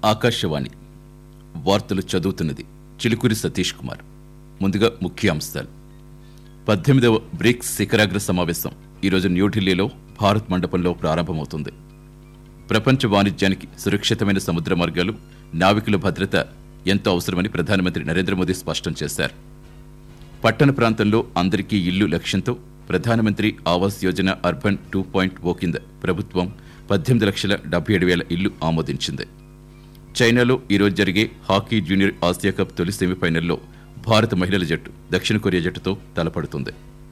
ఆకాశవాణి వార్తలు చదువుతున్నది చిలుకూరి సతీష్ కుమార్ ముందుగా ముఖ్య అంశాలు పద్దెనిమిదవ బ్రిక్స్ శిఖరాగ్ర సమావేశం ఈరోజు న్యూఢిల్లీలో భారత్ మండపంలో ప్రారంభమవుతుంది ప్రపంచ వాణిజ్యానికి సురక్షితమైన సముద్ర మార్గాలు నావికుల భద్రత ఎంతో అవసరమని ప్రధానమంత్రి నరేంద్ర మోదీ స్పష్టం చేశారు పట్టణ ప్రాంతంలో అందరికీ ఇల్లు లక్ష్యంతో ప్రధానమంత్రి Awas Yojana urban two point O కింద ప్రభుత్వం పద్దెనిమిది లక్షల డెబ్బై ఏడు వేల ఇల్లు ఆమోదించింది చైనాలో ఈరోజు జరిగే హాకీ జూనియర్ ఆసియా కప్ తొలి సెమీఫైనల్లో భారత మహిళల జట్టు దక్షిణ కొరియా జట్టుతో తలపడుతుంది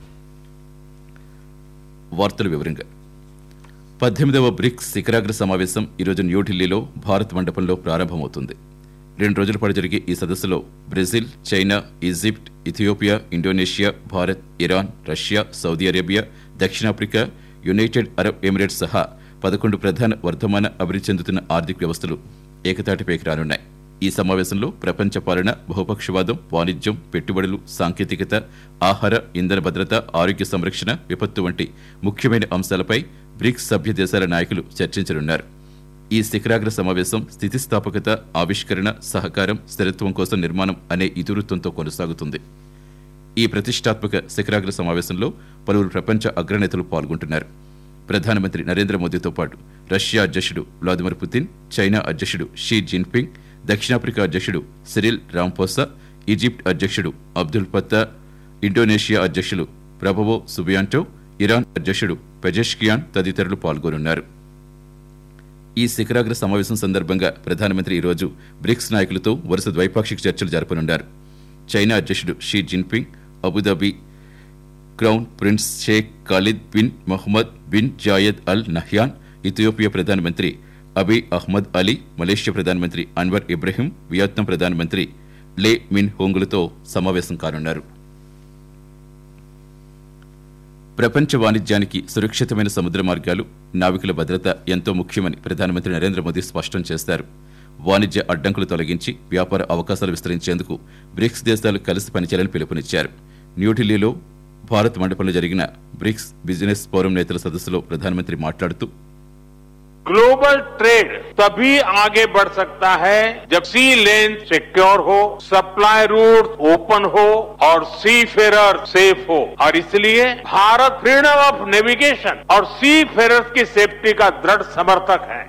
వార్తల వివరంగా పద్దెనిమిదవ బ్రిక్స్ శిఖరాగ్ర సమావేశం ఈరోజు న్యూఢిల్లీలో భారత్ మండపంలో ప్రారంభమవుతుంది రెండు రోజుల పాటు జరిగే ఈ సదస్సులో Brazil China Egypt Ethiopia Indonesia Bharat Iran Russia Saudi Arabia దక్షిణాఫ్రికా యునైటెడ్ అరబ్ ఎమిరేట్స్ సహా పదకొండు ప్రధాన వర్ధమాన అభివృద్ధి చెందుతున్న ఆర్థిక వ్యవస్థలు ఏకతాటిపైకి రానున్నాయి ఈ సమావేశంలో ప్రపంచ పాలన బహుపక్షవాదం వాణిజ్యం పెట్టుబడులు సాంకేతికత ఆహార ఇంధన భద్రత ఆరోగ్య సంరక్షణ విపత్తు వంటి ముఖ్యమైన అంశాలపై బ్రిక్స్ సభ్య దేశాల నాయకులు చర్చించనున్నారు ఈ శిఖరాగ్ర సమావేశం స్థితిస్థాపకత ఆవిష్కరణ సహకారం స్థిరత్వం కోసం నిర్మాణం అనే ఇతివృత్తంతో కొనసాగుతుంది ఈ ప్రతిష్టాత్మక శిఖరాగ్ర సమావేశంలో పలువురు ప్రపంచ అగ్రనేతలు పాల్గొంటున్నారు ప్రధానమంత్రి నరేంద్ర మోదీతో పాటు రష్యా అధ్యక్షుడు వ్లాదిమిర్ పుతిన్ చైనా అధ్యక్షుడు షీ జిన్పింగ్ దక్షిణాఫ్రికా అధ్యక్షుడు సిరిల్ రాంపోసా ఈజిప్ట్ అధ్యక్షుడు అబ్దుల్ పత్తా ఇండోనేషియా అధ్యక్షులు ప్రభవో సుబియాంటో ఇరాన్ అధ్యక్షుడు పెజెష్కియాన్ తదితరులు పాల్గొనున్నారు ఈ శిఖరాగ్ర సమావేశం సందర్భంగా ప్రధానమంత్రి ఈరోజు బ్రిక్స్ నాయకులతో వరుస ద్వైపాక్షిక చర్చలు జరపనున్నారు చైనా అధ్యక్షుడు Xi Jinping Abu Dhabi crown prince Sheikh Khalid bin Mohammed bin Zayed Al Nahyan Ethiopia ప్రధానమంత్రి అబీ అహ్మద్ అలీ మలేషియా ప్రధానమంత్రి అన్వర్ ఇబ్రహీం వియత్నాం ప్రధానమంత్రి లే మిన్ హోంగులతో సమావేశం కానున్నారు ప్రపంచ వాణిజ్యానికి సురక్షితమైన సముద్ర మార్గాలు నావికుల భద్రత ఎంతో ముఖ్యమని ప్రధానమంత్రి నరేంద్ర మోదీ స్పష్టం చేశారు వాణిజ్య అడ్డంకులు తొలగించి వ్యాపార అవకాశాలు విస్తరించేందుకు బ్రిక్స్ దేశాలు కలిసి పనిచేయాలని పిలుపునిచ్చారు న్యూఢిల్లీలో భారత్ మండపంలో జరిగిన బ్రిక్స్ బిజినెస్ ఫోరం నేతల సదస్సులో ప్రధానమంత్రి మాట్లాడుతూ ग्लोबल ट्रेड तभी आगे बढ़ सकता है जब सी लेन सिक्योर हो सप्लाई रूट ओपन हो और सी फेरर सेफ हो और इसलिए भारत फ्रीडम ऑफ नेविगेशन और सी फेरर्स की सेफ्टी का दृढ़ समर्थक है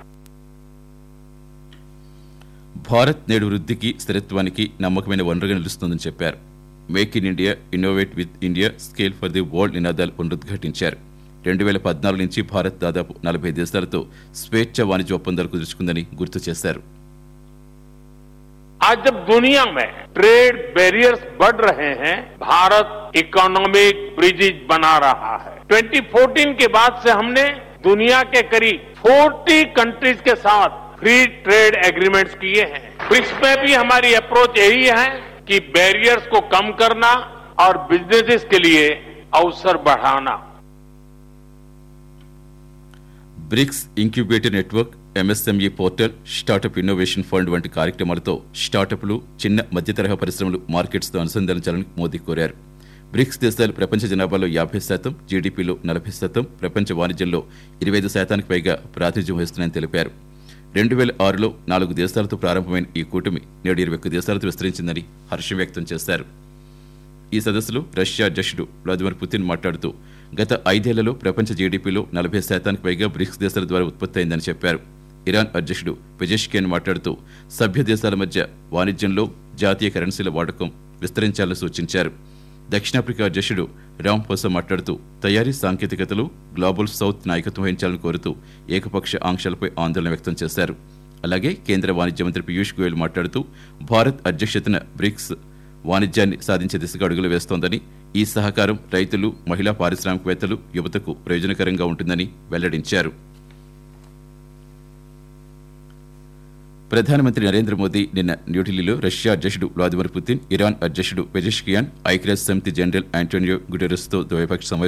భారత్ నేడు వృద్ధికి స్థిరత్వానికి నమ్మకమైన వనరుగా నిలుస్తుందని చెప్పారు make in India innovate with India scale for the world నినాదాలు పునరుద్ఘాటించారు రెండు వేల పద్నాలుగు నుంచి భారత్ దాదాపు నలభై దేశాలతో స్వేచ్ఛ వాణిజ్య ఒప్పందాలు కుదుర్చుకుందని గుర్తు చేశారు आज जब दुनिया में ट्रेड बैरियर्स बढ़ रहे हैं भारत इकोनॉमिक ब्रिजेज बना रहा है 2014 के बाद से हमने दुनिया के करीब 40 कंट्रीज के साथ फ्री ट्रेड एग्रीमेंट्स किए हैं ब्रिक्स में भी हमारी अप्रोच यही है कि बैरियर्स को कम करना और बिजनेसेस के लिए अवसर बढ़ाना BRICS incubator network MSME portal startup innovation fund వంటి కార్యక్రమాలతో స్టార్టప్లు చిన్న మధ్య తరహా పరిశ్రమలు మార్కెట్స్తో అనుసంధానించాలని మోదీ కోరారు బ్రిక్స్ దేశాలు ప్రపంచ జనాభాలో యాభై శాతం జీడీపీలో నలభై శాతం ప్రపంచ వాణిజ్యంలో ఇరవై ఐదు శాతానికి పైగా ప్రాతినిధ్యం వహిస్తున్నాయని తెలిపారు రెండు వేల ఆరులో నాలుగు దేశాలతో ప్రారంభమైన ఈ కూటమి నేడు ఇరవై ఒక్క దేశాలతో విస్తరించిందని హర్షం వ్యక్తం చేశారు ఈ సదస్సులో రష్యా అధ్యక్షుడు వ్లాదిమిర్ పుతిన్ మాట్లాడుతూ గత ఐదేళ్లలో ప్రపంచ జీడీపీలో నలభై శాతానికి పైగా బ్రిక్స్ దేశాల ద్వారా ఉత్పత్తి అయిందని చెప్పారు ఇరాన్ అధ్యక్షుడు పెజెష్కియన్ మాట్లాడుతూ సభ్య దేశాల మధ్య వాణిజ్యంలో జాతీయ కరెన్సీల వాడకం విస్తరించాలని సూచించారు దక్షిణాఫ్రికా అధ్యక్షుడు రామ్ పోసా మాట్లాడుతూ తయారీ సాంకేతికతలు గ్లోబల్ సౌత్ నాయకత్వం వహించాలని కోరుతూ ఏకపక్ష ఆంక్షలపై ఆందోళన వ్యక్తం చేశారు అలాగే కేంద్ర వాణిజ్య మంత్రి పీయూష్ గోయల్ మాట్లాడుతూ భారత్ అధ్యక్షతన బ్రిక్స్ వాణిజ్యాన్ని సాధించే దిశగా అడుగులు వేస్తోందని ఈ సహకారం రైతులు మహిళా పారిశ్రామికవేత్తలు యువతకు ప్రయోజనకరంగా ఉంటుందని వెల్లడించారు ప్రధానమంత్రి నరేంద్ర మోదీ నిన్న న్యూఢిల్లీలో రష్యా అధ్యక్షుడు వ్లాదిమిర్ పుతిన్ ఇరాన్ అధ్యక్షుడు పెజెష్కియాన్ ఐక్యరాజ్య సమితి జనరల్ ఆంటోనియో గుటెరస్తో ద్వైపాక్షిక సమావేశం